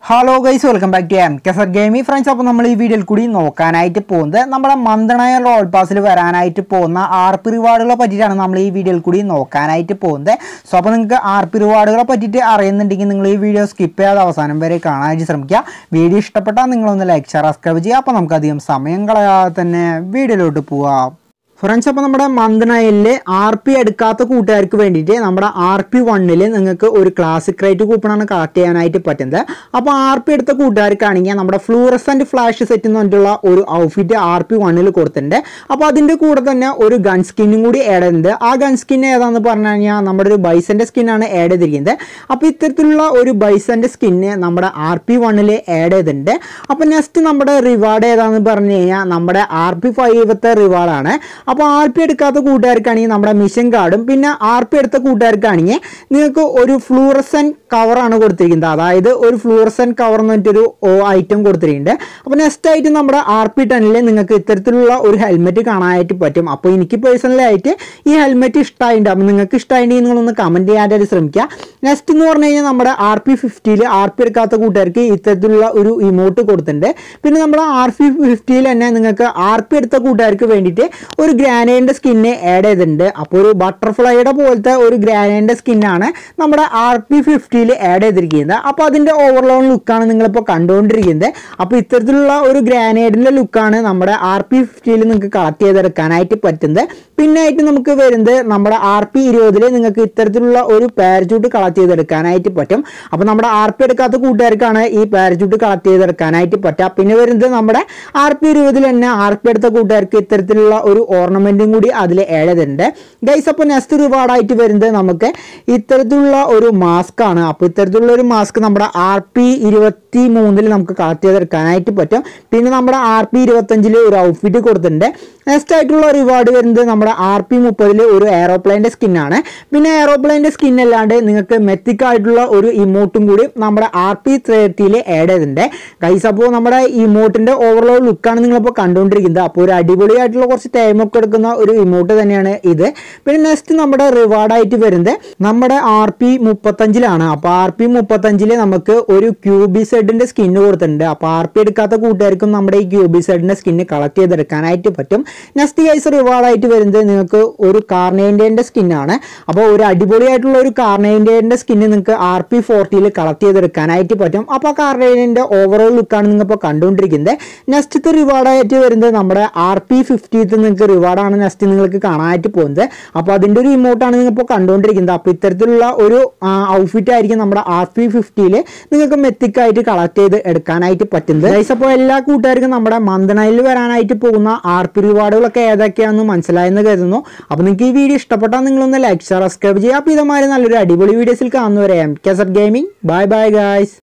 hello guys welcome back to M K sir gaming friends അപ്പോൾ നമ്മൾ ഈ വീഡിയോയിൽ കൂടി നോക്കാനായിട്ട് പോകുന്നത് നമ്മുടെ മന്ദണയ റോൾ പാസിൽ വരാനായിട്ട് പോകുന്ന ആർപ്പി റിവാർഡുകളെ പറ്റിയിട്ടാണ് നമ്മൾ ഈ വീഡിയോയിൽ കൂടി നോക്കാനായിട്ട് പോകുന്നത് സോ അപ്പോൾ നിങ്ങൾക്ക് ആർപ്പി റിവാർഡുകളെ പറ്റിയിട്ട് അറിയുന്നുണ്ടെങ്കിൽ നിങ്ങൾ ഈ വീഡിയോ സ്കിപ്പ് ചെയ്യാതെ അവസാനം വരെ കാണാനായിട്ട് ശ്രമിക്കുക വീഡിയോ ഇഷ്ടപ്പെട്ടാൽ നിങ്ങളൊന്ന് ലൈക്ക് ഷെയർ സബ്സ്ക്രൈബ് ചെയ്യുക അപ്പോൾ നമുക്കധികം സമയം കളയാതെ തന്നെ വീഡിയോയിലോട്ട് പോവാം ഫ്രണ്ട്സ് അപ്പോൾ നമ്മുടെ മന്ത് നയനിൽ ആർ പി എടുക്കാത്ത കൂട്ടുകാർക്ക് വേണ്ടിയിട്ട് നമ്മുടെ ആർ പി വണ്ണിൽ നിങ്ങൾക്ക് ഒരു ക്ലാസിക് റേറ്റ് കൂപ്പണാണ് കളക്ട് ചെയ്യാനായിട്ട് പറ്റുന്നത് അപ്പോൾ ആർ പി എടുത്ത കൂട്ടുകാർക്കാണെങ്കിൽ നമ്മുടെ ഫ്ലൂറസൻറ്റ് ഫ്ലാഷ് സെറ്റ് എന്ന് പറഞ്ഞിട്ടുള്ള ഒരു ഔട്ട്ഫിറ്റ് ആർ പി വണ്ണിൽ കൊടുത്തിട്ടുണ്ട് അപ്പോൾ അതിൻ്റെ കൂടെ തന്നെ ഒരു ഗൺ സ്കിന്നും കൂടി ആഡ് ചെയ്തിട്ടുണ്ട് ആ ഗൺ സ്കിൻ ഏതാണെന്ന് പറഞ്ഞു കഴിഞ്ഞാൽ നമ്മുടെ ഒരു ബൈസൻ്റെ സ്കിന്നാണ് ആഡ് ചെയ്തിരിക്കുന്നത് അപ്പോൾ ഇത്തരത്തിലുള്ള ഒരു ബൈസൻ്റെ സ്കിന്ന് നമ്മുടെ ആർ പി വണ്ണിൽ ആഡ് ചെയ്തിട്ടുണ്ട് അപ്പോൾ നെക്സ്റ്റ് നമ്മുടെ റിവാർഡ് ഏതാണെന്ന് പറഞ്ഞു കഴിഞ്ഞാൽ നമ്മുടെ ആർ പി ഫൈവത്തെ റിവാർഡാണ് അപ്പോൾ ആർ പി എടുക്കാത്ത കൂട്ടുകാർക്കാണെങ്കിൽ നമ്മുടെ മിഷൻ കാർഡും പിന്നെ ആർ പി എടുത്ത കൂട്ടുകാർക്കാണെങ്കിൽ നിങ്ങൾക്ക് ഒരു ഫ്ലൂറസൻ കവറാണ് കൊടുത്തിരിക്കുന്നത് അതായത് ഒരു ഫ്ലൂറസൻ കവർ എന്ന് പറഞ്ഞിട്ടൊരു ഐറ്റം കൊടുത്തിരിക്കുന്നുണ്ട് അപ്പോൾ നെക്സ്റ്റ് ആയിട്ട് നമ്മുടെ ആർ പി ടെന്നിൽ നിങ്ങൾക്ക് ഇത്തരത്തിലുള്ള ഒരു ഹെൽമെറ്റ് കാണാനായിട്ട് പറ്റും അപ്പോൾ എനിക്ക് പേഴ്സണലി ആയിട്ട് ഈ ഹെൽമെറ്റ് ഇഷ്ടമായിട്ടുണ്ട് അപ്പോൾ നിങ്ങൾക്ക് ഇഷ്ടമായിട്ടുണ്ടെങ്കിൽ നിങ്ങളൊന്ന് കമൻറ്റ് ചെയ്യാനായിട്ട് ശ്രമിക്കുക നെക്സ്റ്റ് എന്ന് പറഞ്ഞു കഴിഞ്ഞാൽ നമ്മുടെ ആർ പി ഫിഫ്റ്റിയിൽ ആർ പി എടുക്കാത്ത കൂട്ടുകാർക്ക് ഇത്തരത്തിലുള്ള ഒരു ഇമോട്ട് കൊടുത്തിട്ടുണ്ട് പിന്നെ നമ്മുടെ ആർ പി ഫിഫ്റ്റിയിൽ തന്നെ നിങ്ങൾക്ക് ആർ പി എടുത്ത കൂട്ടുകാർക്ക് വേണ്ടിയിട്ട് ഒരു ഗ്രാനൈഡിൻ്റെ സ്കിന്ന് ആഡ് ചെയ്തിട്ടുണ്ട് അപ്പോൾ ഒരു ബട്ടർഫ്ലൈയുടെ പോലത്തെ ഒരു ഗ്രാനൈഡിൻ്റെ സ്കിന്നാണ് നമ്മുടെ ആർ പി ഫിഫ്റ്റിയിൽ ആഡ് ചെയ്തിരിക്കുന്നത് അപ്പോൾ അതിൻ്റെ ഓവർലോൺ ലുക്കാണ് നിങ്ങളിപ്പോൾ കണ്ടുകൊണ്ടിരിക്കുന്നത് അപ്പോൾ ഇത്തരത്തിലുള്ള ഒരു ഗ്രാനൈഡിൻ്റെ ലുക്കാണ് നമ്മുടെ ആർ പി ഫിഫ്റ്റിയിൽ നിങ്ങൾക്ക് കളക്ട് ചെയ്തെടുക്കാനായിട്ട് പറ്റുന്നത് പിന്നെ ആയിട്ട് നമുക്ക് വരുന്നത് നമ്മുടെ ആർ പി ഇരുപതിൽ നിങ്ങൾക്ക് ഇത്തരത്തിലുള്ള ഒരു പാരച്യൂട്ട് കളക്ട് ചെയ്തെടുക്കാനായിട്ട് പറ്റും അപ്പോൾ നമ്മുടെ ആർ പി എടുക്കാത്ത കൂട്ടുകാർക്കാണ് ഈ പാരച്യൂട്ട് കളക്ട് ചെയ്തെടുക്കാനായിട്ട് പറ്റുക പിന്നെ വരുന്നത് നമ്മുടെ ആർ പി ഇരുപതിൽ തന്നെ ആർ പി എടുത്ത കൂട്ടുകാർക്ക് ഇത്തരത്തിലുള്ള ഒരു ഓർണമെന്റും കൂടി അതിൽ ആഡ് ചെയ്തിട്ടുണ്ട് ഗൈസ് അപ്പോൾ നെക്സ്റ്റ് റിവാർഡായിട്ട് വരുന്നത് നമുക്ക് ഇത്തരത്തിലുള്ള ഒരു മാസ്ക് ആണ് അപ്പോൾ ഇത്തരത്തിലുള്ള ഒരു മാസ്ക് നമ്മുടെ ആർ പി ഇരുപത്തി മൂന്നിൽ നമുക്ക് കളക്ട് ചെയ്തെടുക്കാനായിട്ട് പറ്റും പിന്നെ നമ്മുടെ ആർ പി ഇരുപത്തഞ്ചിൽ ഒരു ഔട്ട്ഫിറ്റ് കൊടുത്തിട്ടുണ്ട് നെക്സ്റ്റ് ആയിട്ടുള്ള റിവാർഡ് വരുന്നത് നമ്മുടെ ആർ പി മുപ്പതിൽ ഒരു എയറോപ്ലെയിൻ്റെ സ്കിന്നാണ് പിന്നെ എയറോപ്ലെയിൻ്റെ സ്കിൻ അല്ലാണ്ട് നിങ്ങൾക്ക് മെത്തിക് ആയിട്ടുള്ള ഒരു ഇമോട്ടും കൂടി നമ്മുടെ ആർ പി തേർട്ടിയിൽ ആഡ് ചെയ്തിട്ടുണ്ട് ഗൈസ് അപ്പോൾ നമ്മുടെ ഇമോട്ടിൻ്റെ ഓവറോൾ ലുക്കാണ് നിങ്ങളിപ്പോൾ കണ്ടുകൊണ്ടിരിക്കുന്നത് അപ്പോൾ ഒരു അടിപൊളിയായിട്ടുള്ള കുറച്ച് ടൈമൊക്കെ എടുക്കുന്ന ഒരു ഇമോട്ട് തന്നെയാണ് ഇത് പിന്നെ നെക്സ്റ്റ് നമ്മുടെ റിവാർഡായിട്ട് വരുന്നത് നമ്മുടെ ആർ പി മുപ്പത്തഞ്ചിലാണ് അപ്പോൾ ആർ പി മുപ്പത്തഞ്ചിൽ നമുക്ക് ഒരു ക്യൂബി സെഡിൻ്റെ സ്കിന്ന് കൊടുത്തിട്ടുണ്ട് അപ്പോൾ ആർ പി എടുക്കാത്ത കൂട്ടുകാർക്കും നമ്മുടെ ഈ ക്യൂബി സെഡിൻ്റെ സ്കിന്ന് കളക്ട് ചെയ്തെടുക്കാനായിട്ട് പറ്റും നെക്സ്റ്റ് ഗൈസ് റിവാർഡായിട്ട് വരുന്നത് നിങ്ങൾക്ക് ഒരു കാർണേൻ്റെ സ്കിന്നാണ് അപ്പോൾ ഒരു അടിപൊളിയായിട്ടുള്ള ഒരു കാർണേൻ്റെ സ്കിന്ന് നിങ്ങൾക്ക് ആർ പി ഫോർട്ടിയിൽ കളക്ട് ചെയ്തെടുക്കാനായിട്ട് പറ്റും അപ്പോൾ ആ കാർണേൻ്റെ ഓവറോൾ ലുക്കാണ് നിങ്ങളിപ്പോൾ കണ്ടുകൊണ്ടിരിക്കുന്നത് നെക്സ്റ്റ് റിവാർഡായിട്ട് വരുന്നത് നമ്മുടെ ആർ പി ഫിഫ്റ്റീത്ത് നിങ്ങൾക്ക് റിവാർഡാണ് നെക്സ്റ്റ് നിങ്ങൾക്ക് കാണാനായിട്ട് പോകുന്നത് അപ്പോൾ അതിൻ്റെ ഒരു ഇമോട്ടാണ് നിങ്ങളിപ്പോൾ കണ്ടുകൊണ്ടിരിക്കുന്നത് അപ്പോൾ ഇത്തരത്തിലുള്ള ഒരു ഔട്ട്ഫിറ്റ് ആയിരിക്കും നമ്മുടെ ആർ പി ഫിഫ്റ്റിയിൽ നിങ്ങൾക്ക് മെത്തിക്കായിട്ട് കളക്ട് ചെയ്ത് എടുക്കാനായിട്ട് പറ്റുന്നത് ഗൈസ് അപ്പോൾ എല്ലാ കൂട്ടുകാർക്കും നമ്മുടെ മന്ദനയിൽ വരാനായിട്ട് പോകുന്ന ആർ പി റിവാർഡുകളൊക്കെ ഏതൊക്കെയാണെന്ന് മനസ്സിലായെന്ന് കരുതുന്നു അപ്പോൾ നിങ്ങൾക്ക് ഈ വീഡിയോ ഇഷ്ടപ്പെട്ടാൽ നിങ്ങളൊന്ന് ലൈക്ക് സബ്സ്ക്രൈബ് ചെയ്യുക അപ്പോൾ ഇതുമാതിരി നല്ലൊരു അടിപൊളി വീഡിയോസിൽ കാണുന്നവരെ M K sir gaming bye bye guys